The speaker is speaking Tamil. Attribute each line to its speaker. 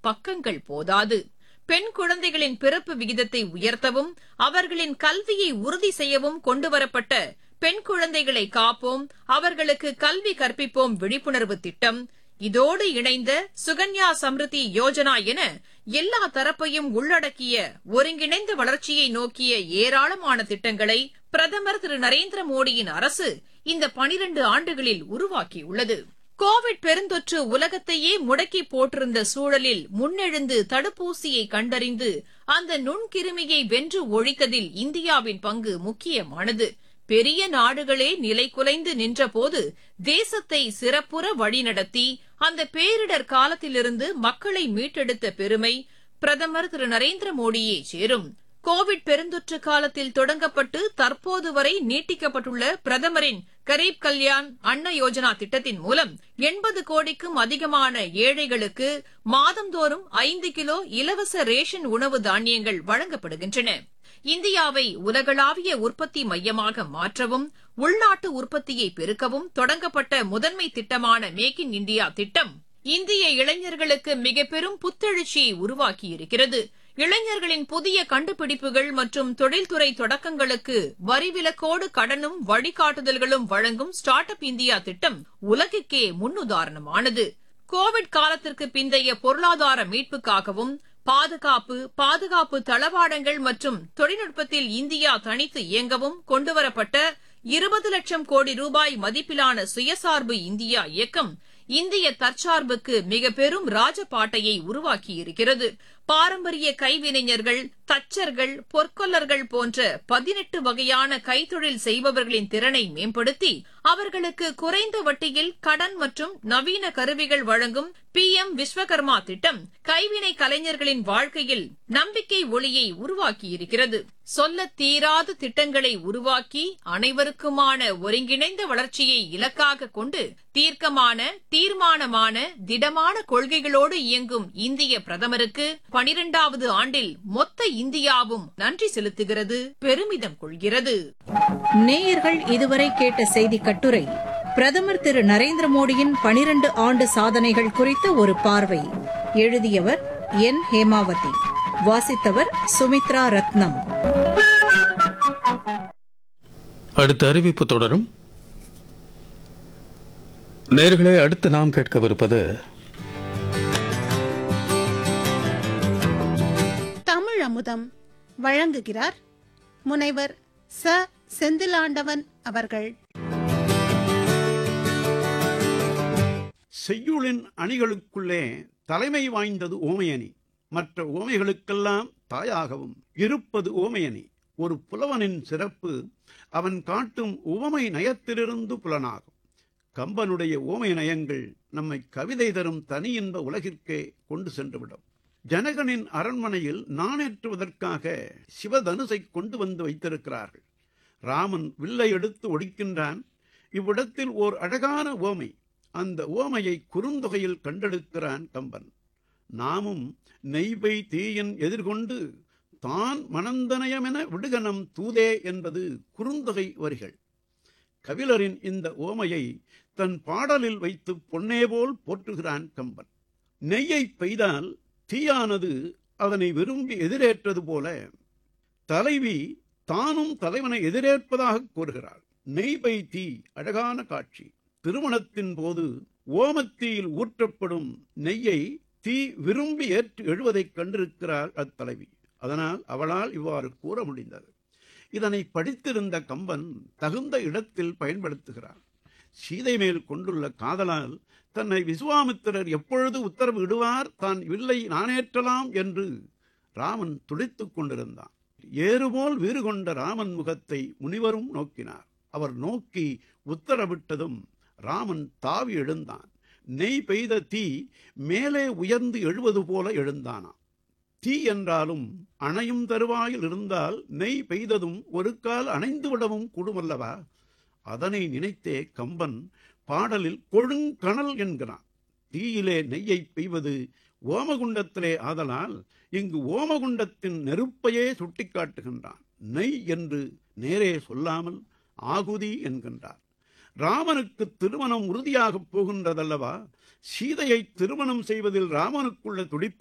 Speaker 1: பக்கங்கள் போதாது பெண் குழந்தைகளின் பிறப்பு விகிதத்தை உயர்த்தவும் அவர்களின் கல்வியை உறுதி செய்யவும் கொண்டுவரப்பட்ட பெண் குழந்தைகளை காப்போம் அவர்களுக்கு கல்வி கற்பிப்போம் விழிப்புணர்வு திட்டம் இதோடு இணைந்த சுகன்யா சம்ருதி யோஜனா என எல்லா தரப்பையும் உள்ளடக்கிய ஒருங்கிணைந்த வளர்ச்சியை நோக்கிய ஏராளமான திட்டங்களை பிரதமர் திரு நரேந்திர மோடியின் அரசு இந்த பனிரண்டு ஆண்டுகளில் உருவாக்கியுள்ளது கோவிட் பெருந்தொற்று உலகத்தையே முடக்கி போட்டிருந்த சூழலில் முன்னெழுந்து தடுப்பூசியை கண்டறிந்து அந்த நுண்கிருமியை வென்று ஒழித்ததில் இந்தியாவின் பங்கு முக்கியமானது பெரிய நாடுகளே நிலை குலைந்து நின்றபோது தேசத்தை சிறப்புற வழிநடத்தி அந்த பேரிடர் காலத்திலிருந்து மக்களை மீட்டெடுத்த பெருமை பிரதமர் திரு நரேந்திர மோடியே சேரும் கோவிட் பெருந்தொற்று காலத்தில் தொடங்கப்பட்டு தற்போது வரை நீட்டிக்கப்பட்டுள்ள பிரதமரின் கரீப் கல்யாண் அன்ன யோஜனா திட்டத்தின் மூலம் எண்பது கோடிக்கும் அதிகமான ஏழைகளுக்கு மாதந்தோறும் ஐந்து கிலோ இலவச ரேஷன் உணவு தானியங்கள் வழங்கப்படுகின்றன இந்தியாவை உலகளாவிய உற்பத்தி மையமாக மாற்றவும் உள்நாட்டு உற்பத்தியை பெருக்கவும் தொடங்கப்பட்ட முதன்மை திட்டமான மேக் இன் இந்தியா திட்டம் இந்திய இளைஞர்களுக்கு மிக பெரும் புத்தெழுச்சியை உருவாக்கியிருக்கிறது இளைஞர்களின் புதிய கண்டுபிடிப்புகள் மற்றும் தொழில்துறை தொடக்கங்களுக்கு வரிவிலக்கோடு கடனும் வழிகாட்டுதல்களும் வழங்கும் ஸ்டார்ட் அப் இந்தியா திட்டம் உலகுக்கே முன்னுதாரணமானது கோவிட் காலத்திற்கு பிந்தைய பொருளாதார மீட்புக்காகவும் பாதுகாப்பு பாதுகாப்பு தளவாடங்கள் மற்றும் தொழில்நுட்பத்தில் இந்தியா தனித்து இயங்கவும் கொண்டுவரப்பட்ட இருபது லட்சம் கோடி ரூபாய் மதிப்பிலான சுயசார்பு இந்தியா இயக்கம் இந்திய தற்சார்புக்கு மிக பெரும் ராஜபாட்டையை உருவாக்கியிருக்கிறது பாரம்பரிய கைவினைஞர்கள் தச்சர்கள் பொற்கொல்லர்கள் போன்ற பதினெட்டு வகையான கைத்தொழில் செய்பவர்களின் திறனை மேம்படுத்தி அவர்களுக்கு குறைந்த வட்டியில் கடன் மற்றும் நவீன கருவிகள் வழங்கும் பி எம் விஸ்வகர்மா திட்டம் கைவினை கலைஞர்களின் வாழ்க்கையில் நம்பிக்கை ஒளியை உருவாக்கியிருக்கிறது சொல்ல தீராத திட்டங்களை உருவாக்கி அனைவருக்குமான ஒருங்கிணைந்த வளர்ச்சியை இலக்காக கொண்டு தீர்க்கமான தீர்மானமான திடமான கொள்கைகளோடு இயங்கும் இந்திய பிரதமருக்கு பனிரெண்டாவது ஆண்டில் மொத்த இந்தியாவும் நன்றி செலுத்துகிறது பெருமிதம் கொள்கிறது
Speaker 2: நேயர்கள் இதுவரை கேட்ட செய்தி கட்டுரை பிரதமர் திரு நரேந்திர மோடியின் பனிரண்டு ஆண்டு சாதனைகள் குறித்த ஒரு பார்வை எழுதியவர் என் ஹேமாவதி வாசித்தவர் சுமித்ரா ரத்னம்
Speaker 3: அடுத்த அறிவிப்பு தொடரும் நேர்களே அடுத்து நாம் கேட்கவிருப்பது
Speaker 4: தமிழ் அமுதம் வழங்குகிறார் முனைவர் ச செந்திலாண்டவன் அவர்கள்
Speaker 5: செய்யுளின் அணிகளுக்குள்ளே தலைமை வாய்ந்தது ஓமையணி மற்ற ஓமைகளுக்கெல்லாம் தாயாகவும் இருப்பது ஓமையணி ஒரு புலவனின் சிறப்பு அவன் காட்டும் உவமை நயத்திலிருந்து புலனாகும் கம்பனுடைய ஓமை நயங்கள் நம்மை கவிதை தரும் தனி இன்ப உலகிற்கே கொண்டு சென்றுவிடும் ஜனகனின் அரண்மனையில் நாணேற்றுவதற்காக சிவதனுசை கொண்டு வந்து வைத்திருக்கிறார்கள் ராமன் வில்லை எடுத்து ஒடிக்கின்றான் இவ்விடத்தில் ஓர் அழகான ஓமை அந்த ஓமையை குறுந்தொகையில் கண்டெடுக்கிறான் கம்பன் நாமும் நெய்வை தீயன் எதிர்கொண்டு தான் மணந்தனயமென விடுகனம் தூதே என்பது குறுந்தொகை வரிகள் கபிலரின் இந்த ஓமையை தன் பாடலில் வைத்து பொன்னே போல் போற்றுகிறான் கம்பன் நெய்யை பெய்தால் தீயானது அதனை விரும்பி எதிரேற்றது போல தலைவி தானும் தலைவனை எதிரேற்பதாக கூறுகிறாள் நெய்பை தீ அழகான காட்சி திருமணத்தின் போது ஓமத்தீயில் ஊற்றப்படும் நெய்யை தீ விரும்பி ஏற்று எழுவதைக் கண்டிருக்கிறாள் அத்தலைவி அதனால் அவளால் இவ்வாறு கூற முடிந்தது இதனை படித்திருந்த கம்பன் தகுந்த இடத்தில் பயன்படுத்துகிறார் சீதை மேல் கொண்டுள்ள காதலால் தன்னை விசுவாமித்திரர் எப்பொழுது உத்தரவு இடுவார் தான் வில்லை நானேற்றலாம் என்று ராமன் துடித்துக் கொண்டிருந்தான் ஏறுபோல் வீறு கொண்ட ராமன் முகத்தை முனிவரும் நோக்கினார் அவர் நோக்கி உத்தரவிட்டதும் ராமன் தாவி எழுந்தான் நெய் பெய்த தீ மேலே உயர்ந்து எழுவது போல எழுந்தானாம் தீ என்றாலும் அணையும் தருவாயில் இருந்தால் நெய் பெய்ததும் ஒரு கால் அணைந்து விடவும் கூடுமல்லவா அதனை நினைத்தே கம்பன் பாடலில் கொழுங்கணல் என்கிறான் தீயிலே நெய்யை பெய்வது ஓமகுண்டத்திலே ஆதலால் இங்கு ஓமகுண்டத்தின் நெருப்பையே சுட்டிக்காட்டுகின்றான் நெய் என்று நேரே சொல்லாமல் ஆகுதி என்கின்றார் ராமனுக்கு திருமணம் உறுதியாகப் போகின்றதல்லவா சீதையை திருமணம் செய்வதில் ராமனுக்குள்ள துடிப்பை